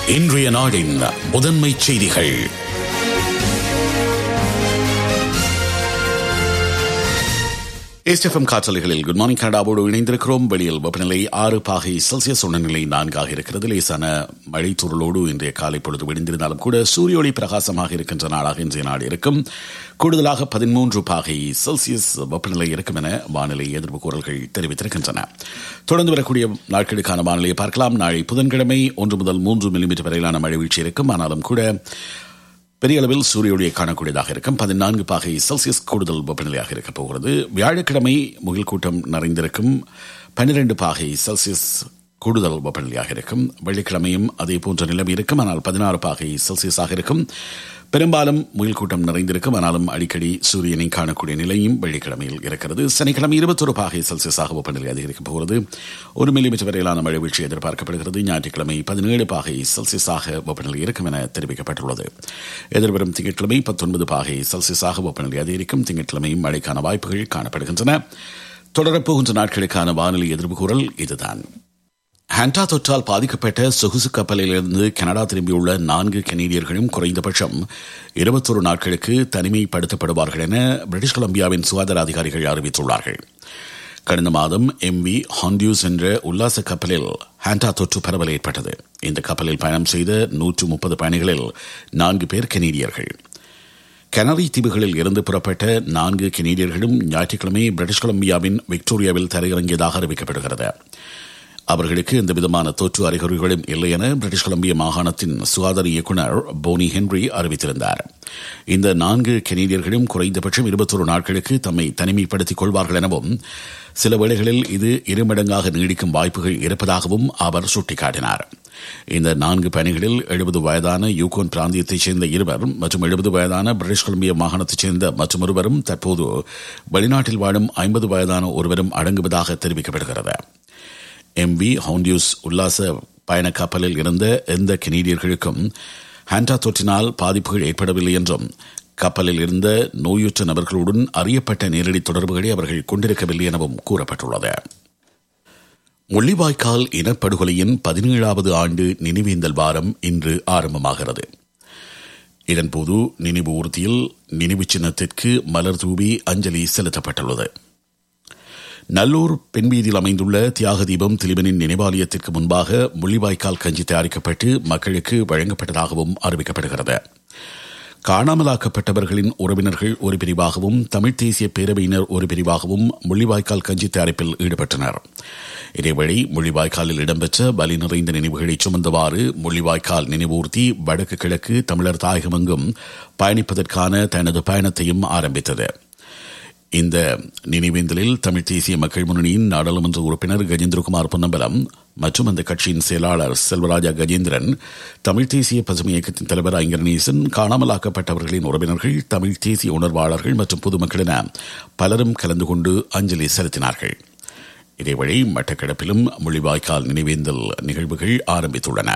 இன்றைய நாடின் முதன்மை செய்திகள் எஸ்எஃப்எம் காற்றலைகளில் குட் மார்னிங் கனடாவோடு இணைந்திருக்கிறோம் வெளியில் வெப்பநிலை ஆறு பாகை செல்சியஸ் உணநிலை நான்காக இருக்கிறது லேசான மழை துருளோடு இன்றைய காலை பொழுது விடிந்திருந்தாலும் கூட சூரிய ஒளி பிரகாசமாக இருக்கின்ற நாளாக இன்றைய நாடு இருக்கும் கூடுதலாக பதிமூன்று பாகை செல்சியஸ் வெப்பநிலை இருக்கும் என வானிலை எதிர்ப்பு கூறல்கள் தெரிவித்திருக்கின்றன தொடர்ந்து வரக்கூடிய நாட்களுக்கான வானிலையை பார்க்கலாம் நாளை புதன்கிழமை ஒன்று முதல் மூன்று மில்லிமீட்டர் வரையிலான மழை வீழ்ச்சி இருக்கும் ஆனாலும் கூட பெரிய அளவில் சூரிய ஒளியை காணக்கூடியதாக இருக்கும் பதினான்கு பாகை செல்சியஸ் கூடுதல் வெப்பநிலையாக இருக்க போகிறது வியாழக்கிழமை முகில் கூட்டம் நிறைந்திருக்கும் பன்னிரண்டு பாகை செல்சியஸ் கூடுதல் வெப்பநிலையாக இருக்கும் வெள்ளிக்கிழமையும் அதே போன்ற நிலைமை இருக்கும் ஆனால் பதினாறு பாகை செல்சியஸாக இருக்கும் பெரும்பாலும் முயல் கூட்டம் நிறைந்திருக்கும் ஆனாலும் அடிக்கடி சூரியனை காணக்கூடிய நிலையும் வெள்ளிக்கிழமையில் இருக்கிறது சனிக்கிழமை இருபத்தொரு பாகை செல்சியஸாக வெப்பநிலை அதிகரிக்கப் போகிறது ஒரு மில்லிமீட்டர் வரையிலான மழை வீழ்ச்சி எதிர்பார்க்கப்படுகிறது ஞாயிற்றுக்கிழமை பதினேழு பாகை செல்சியஸாக வெப்பநிலை இருக்கும் என தெரிவிக்கப்பட்டுள்ளது எதிர்வரும் திங்கட்கிழமை பத்தொன்பது பாகை செல்சியஸாக வெப்பநிலை அதிகரிக்கும் திங்கட்கிழமையும் மழைக்கான வாய்ப்புகள் காணப்படுகின்றன தொடரப்போகின்ற நாட்களுக்கான வானிலை எதிர்ப்பு கூறல் இதுதான் ஹாண்டா தொற்றால் பாதிக்கப்பட்ட சொகுசு கப்பலிலிருந்து கனடா திரும்பியுள்ள நான்கு கனேடியர்களும் குறைந்தபட்சம் இருபத்தொரு நாட்களுக்கு தனிமைப்படுத்தப்படுவார்கள் என பிரிட்டிஷ் கொலம்பியாவின் சுகாதார அதிகாரிகள் அறிவித்துள்ளார்கள் கடந்த மாதம் எம் வி ஹாண்டியூஸ் என்ற உல்லாச கப்பலில் ஹாண்டா தொற்று பரவல் ஏற்பட்டது இந்த கப்பலில் பயணம் செய்த நூற்று முப்பது பயணிகளில் நான்கு பேர் கனேடியர்கள் கனரி தீவுகளில் இருந்து புறப்பட்ட நான்கு கனேடியர்களும் ஞாயிற்றுக்கிழமை பிரிட்டிஷ் கொலம்பியாவின் விக்டோரியாவில் தரையிறங்கியதாக அறிவிக்கப்படுகிறது அவர்களுக்கு எந்த விதமான தொற்று அறிகுறிகளும் இல்லை என பிரிட்டிஷ் கொலம்பிய மாகாணத்தின் சுகாதார இயக்குநர் போனி ஹென்ரி அறிவித்திருந்தார் இந்த நான்கு கெனடியர்களும் குறைந்தபட்சம் இருபத்தொரு நாட்களுக்கு தம்மை தனிமைப்படுத்திக் கொள்வார்கள் எனவும் சில வேளைகளில் இது இருமடங்காக நீடிக்கும் வாய்ப்புகள் இருப்பதாகவும் அவர் சுட்டிக்காட்டினார் இந்த நான்கு பயணிகளில் எழுபது வயதான யூகோன் பிராந்தியத்தைச் சேர்ந்த இருவர் மற்றும் எழுபது வயதான பிரிட்டிஷ் கொலம்பிய மாகாணத்தைச் சேர்ந்த மற்றொருவரும் தற்போது வெளிநாட்டில் வாழும் ஐம்பது வயதான ஒருவரும் அடங்குவதாக தெரிவிக்கப்படுகிறது எம் வி ஹவுண்டியூஸ் உல்லாச பயண கப்பலில் இருந்த எந்த கெனடியர்களுக்கும் ஹாண்டா தொற்றினால் பாதிப்புகள் ஏற்படவில்லை என்றும் கப்பலில் இருந்த நோயுற்ற நபர்களுடன் அறியப்பட்ட நேரடி தொடர்புகளை அவர்கள் கொண்டிருக்கவில்லை எனவும் கூறப்பட்டுள்ளது முள்ளிவாய்க்கால் இனப்படுகொலையின் பதினேழாவது ஆண்டு நினைவேந்தல் வாரம் இன்று ஆரம்பமாகிறது இதன்போது நினைவு ஊர்தியில் நினைவு சின்னத்திற்கு மலர் தூவி அஞ்சலி செலுத்தப்பட்டுள்ளது நல்லூர் பெண்வீதியில் அமைந்துள்ள தியாக தீபம் திலிபனின் நினைவாலயத்திற்கு முன்பாக முள்ளிவாய்க்கால் கஞ்சி தயாரிக்கப்பட்டு மக்களுக்கு வழங்கப்பட்டதாகவும் அறிவிக்கப்படுகிறது காணாமலாக்கப்பட்டவர்களின் உறவினர்கள் ஒரு பிரிவாகவும் தமிழ் தேசிய பேரவையினர் ஒரு பிரிவாகவும் முள்ளிவாய்க்கால் கஞ்சி தயாரிப்பில் ஈடுபட்டனர் இதேவேளை முள்ளிவாய்க்காலில் இடம்பெற்ற பலி நிறைந்த நினைவுகளை சுமந்தவாறு முள்ளிவாய்க்கால் நினைவூர்த்தி வடக்கு கிழக்கு தமிழர் தாயகமெங்கும் பயணிப்பதற்கான தனது பயணத்தையும் ஆரம்பித்தது இந்த நினைவேந்தலில் தமிழ் தேசிய மக்கள் முன்னணியின் நாடாளுமன்ற உறுப்பினர் கஜேந்திரகுமார் பொன்னம்பலம் மற்றும் அந்த கட்சியின் செயலாளர் செல்வராஜா கஜேந்திரன் தமிழ் தேசிய பசுமை இயக்கத்தின் தலைவர் ஐங்கரநேசன் காணாமலாக்கப்பட்டவர்களின் உறவினர்கள் தமிழ் தேசிய உணர்வாளர்கள் மற்றும் பொதுமக்கள் என பலரும் கலந்து கொண்டு அஞ்சலி செலுத்தினார்கள் இதேவழி மட்டக்களப்பிலும் முள்ளிவாய்க்கால் நினைவேந்தல் நிகழ்வுகள் ஆரம்பித்துள்ளன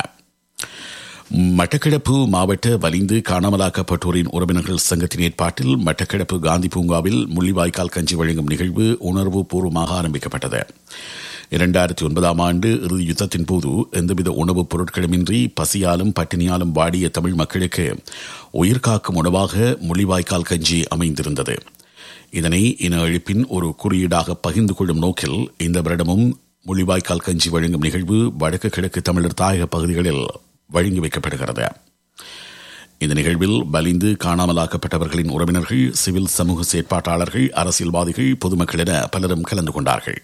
மட்டக்கிழப்பு மாவட்ட வலிந்து காணாமலாக்கப்பட்டோரின் உறவினர்கள் சங்கத்தின் ஏற்பாட்டில் மட்டக்கிழப்பு காந்தி பூங்காவில் முள்ளிவாய்க்கால் கஞ்சி வழங்கும் நிகழ்வு உணர்வு பூர்வமாக ஆரம்பிக்கப்பட்டது இரண்டாயிரத்தி ஒன்பதாம் ஆண்டு இறுதி யுத்தத்தின் போது எந்தவித உணவுப் பொருட்களுமின்றி பசியாலும் பட்டினியாலும் வாடிய தமிழ் மக்களுக்கு உயிர்காக்கும் உணவாக முள்ளிவாய்க்கால் கஞ்சி அமைந்திருந்தது இதனை இன அழிப்பின் ஒரு குறியீடாக பகிர்ந்து கொள்ளும் நோக்கில் இந்த வருடமும் முள்ளிவாய்க்கால் கஞ்சி வழங்கும் நிகழ்வு வடக்கு கிழக்கு தமிழர் தாயக பகுதிகளில் வழங்கி வைக்கப்படுகிறது இந்த நிகழ்வில் பலிந்து காணாமலாக்கப்பட்டவர்களின் உறவினர்கள் சிவில் சமூக செயற்பாட்டாளர்கள் அரசியல்வாதிகள் பொதுமக்கள் என பலரும் கலந்து கொண்டார்கள்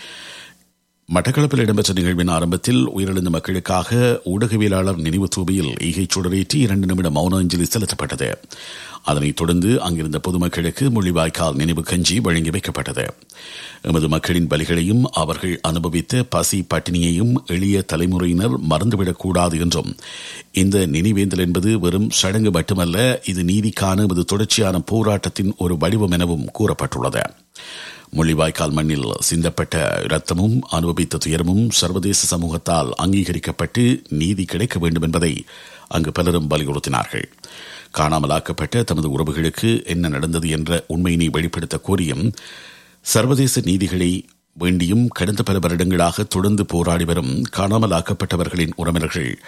மட்டக்களப்பில் இடம்பெற்ற நிகழ்வின் ஆரம்பத்தில் உயிரிழந்த மக்களுக்காக ஊடகவியலாளர் நினைவு தூபியில் ஈகை சுடரேற்றி இரண்டு நிமிட மௌன அஞ்சலி செலுத்தப்பட்டது அதனைத் தொடர்ந்து அங்கிருந்த பொதுமக்களுக்கு முள்ளிவாய்க்கால் நினைவு கஞ்சி வழங்கி வைக்கப்பட்டது எமது மக்களின் பலிகளையும் அவர்கள் அனுபவித்த பசி பட்டினியையும் எளிய தலைமுறையினர் மறந்துவிடக்கூடாது என்றும் இந்த நினைவேந்தல் என்பது வெறும் சடங்கு மட்டுமல்ல இது நீதிக்கான எமது தொடர்ச்சியான போராட்டத்தின் ஒரு வடிவம் எனவும் கூறப்பட்டுள்ளது முள்ளிவாய்க்கால் மண்ணில் சிந்தப்பட்ட இரத்தமும் அனுபவித்த துயரமும் சர்வதேச சமூகத்தால் அங்கீகரிக்கப்பட்டு நீதி கிடைக்க வேண்டும் என்பதை அங்கு பலரும் வலியுறுத்தினார்கள் காணாமலாக்கப்பட்ட தமது உறவுகளுக்கு என்ன நடந்தது என்ற உண்மையினை வெளிப்படுத்த கோரியும் சர்வதேச நீதிகளை வேண்டியும் கடந்த பல வருடங்களாக தொடர்ந்து போராடி வரும் காணாமலாக்கப்பட்டவர்களின் உறவினர்கள்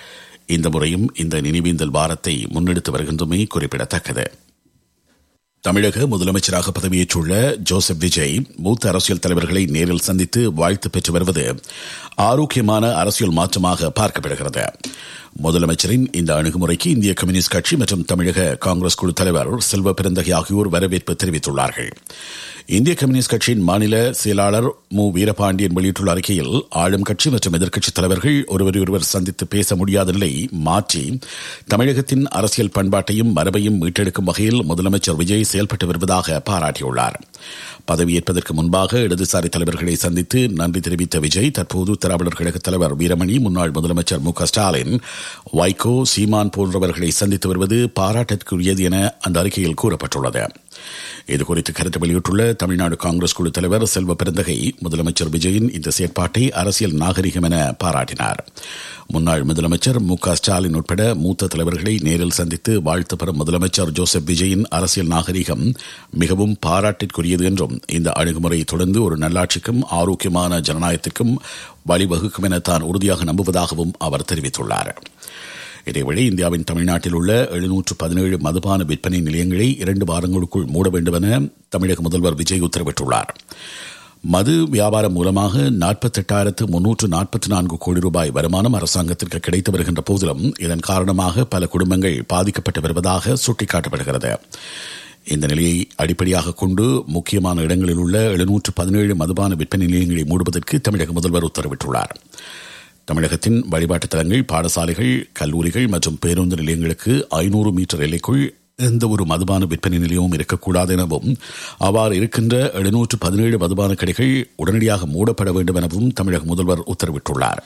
இந்த முறையும் இந்த நினைவேந்தல் வாரத்தை முன்னெடுத்து வருகின்றமை குறிப்பிடத்தக்கது தமிழக முதலமைச்சராக பதவியேற்றுள்ள ஜோசப் விஜய் மூத்த அரசியல் தலைவர்களை நேரில் சந்தித்து வாழ்த்து பெற்று வருவது ஆரோக்கியமான அரசியல் மாற்றமாக பார்க்கப்படுகிறது முதலமைச்சரின் இந்த அணுகுமுறைக்கு இந்திய கம்யூனிஸ்ட் கட்சி மற்றும் தமிழக காங்கிரஸ் குழு தலைவர் செல்வ பெருந்தகை ஆகியோர் வரவேற்பு தெரிவித்துள்ளார்கள் இந்திய கம்யூனிஸ்ட் கட்சியின் மாநில செயலாளர் மு வீரபாண்டியன் வெளியிட்டுள்ள அறிக்கையில் ஆளும் கட்சி மற்றும் எதிர்க்கட்சித் தலைவர்கள் ஒருவரையொருவர் சந்தித்து பேச முடியாத நிலை மாற்றி தமிழகத்தின் அரசியல் பண்பாட்டையும் மரபையும் மீட்டெடுக்கும் வகையில் முதலமைச்சர் விஜய் செயல்பட்டு வருவதாக பாராட்டியுள்ளார் பதவியேற்பதற்கு முன்பாக இடதுசாரி தலைவர்களை சந்தித்து நன்றி தெரிவித்த விஜய் தற்போது திராவிடர் கழக தலைவர் வீரமணி முன்னாள் முதலமைச்சர் மு ஸ்டாலின் வைகோ சீமான் போன்றவர்களை சந்தித்து வருவது பாராட்டிற்குரியது என அந்த அறிக்கையில் கூறப்பட்டுள்ளது இதுகுறித்து கருத்து வெளியிட்டுள்ள தமிழ்நாடு காங்கிரஸ் குழு தலைவர் செல்வ பெருந்தகை முதலமைச்சர் விஜயின் இந்த செயற்பாட்டை அரசியல் நாகரிகம் என பாராட்டினார் முன்னாள் முதலமைச்சர் மு ஸ்டாலின் உட்பட மூத்த தலைவர்களை நேரில் சந்தித்து வாழ்த்து பெறும் முதலமைச்சர் ஜோசப் விஜயின் அரசியல் நாகரிகம் மிகவும் பாராட்டிற்குரியது என்றும் இந்த அணுகுமுறை தொடர்ந்து ஒரு நல்லாட்சிக்கும் ஆரோக்கியமான ஜனநாயகத்திற்கும் வழிவகுக்கும் என தான் உறுதியாக நம்புவதாகவும் அவர் தெரிவித்துள்ளார் இதேவேளை இந்தியாவின் தமிழ்நாட்டில் உள்ள எழுநூற்று பதினேழு மதுபான விற்பனை நிலையங்களை இரண்டு வாரங்களுக்குள் மூட வேண்டும் என தமிழக முதல்வர் விஜய் உத்தரவிட்டுள்ளார் மது வியாபாரம் மூலமாக நாற்பத்தெட்டாயிரத்து முன்னூற்று நாற்பத்தி நான்கு கோடி ரூபாய் வருமானம் அரசாங்கத்திற்கு கிடைத்து வருகின்ற போதிலும் இதன் காரணமாக பல குடும்பங்கள் பாதிக்கப்பட்டு வருவதாக சுட்டிக்காட்டப்படுகிறது இந்த நிலையை அடிப்படையாக கொண்டு முக்கியமான இடங்களில் உள்ள எழுநூற்று பதினேழு மதுபான விற்பனை நிலையங்களை மூடுவதற்கு தமிழக முதல்வர் உத்தரவிட்டுள்ளார் தமிழகத்தின் வழிபாட்டுத் தலங்கள் பாடசாலைகள் கல்லூரிகள் மற்றும் பேருந்து நிலையங்களுக்கு ஐநூறு மீட்டர் எல்லைக்குள் எந்த ஒரு மதுபான விற்பனை நிலையமும் இருக்கக்கூடாது எனவும் அவ்வாறு இருக்கின்ற எழுநூற்று பதினேழு மதுபான கடைகள் உடனடியாக மூடப்பட வேண்டும் எனவும் தமிழக முதல்வர் உத்தரவிட்டுள்ளார்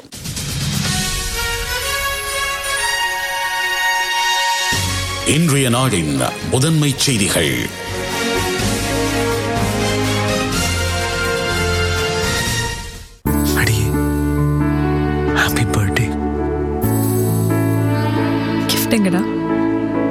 இன்றைய நாடின் முதன்மை செய்திகள் அடியே ஹாப்பி பர்த்டே கிஃப்ட்டுங்கடா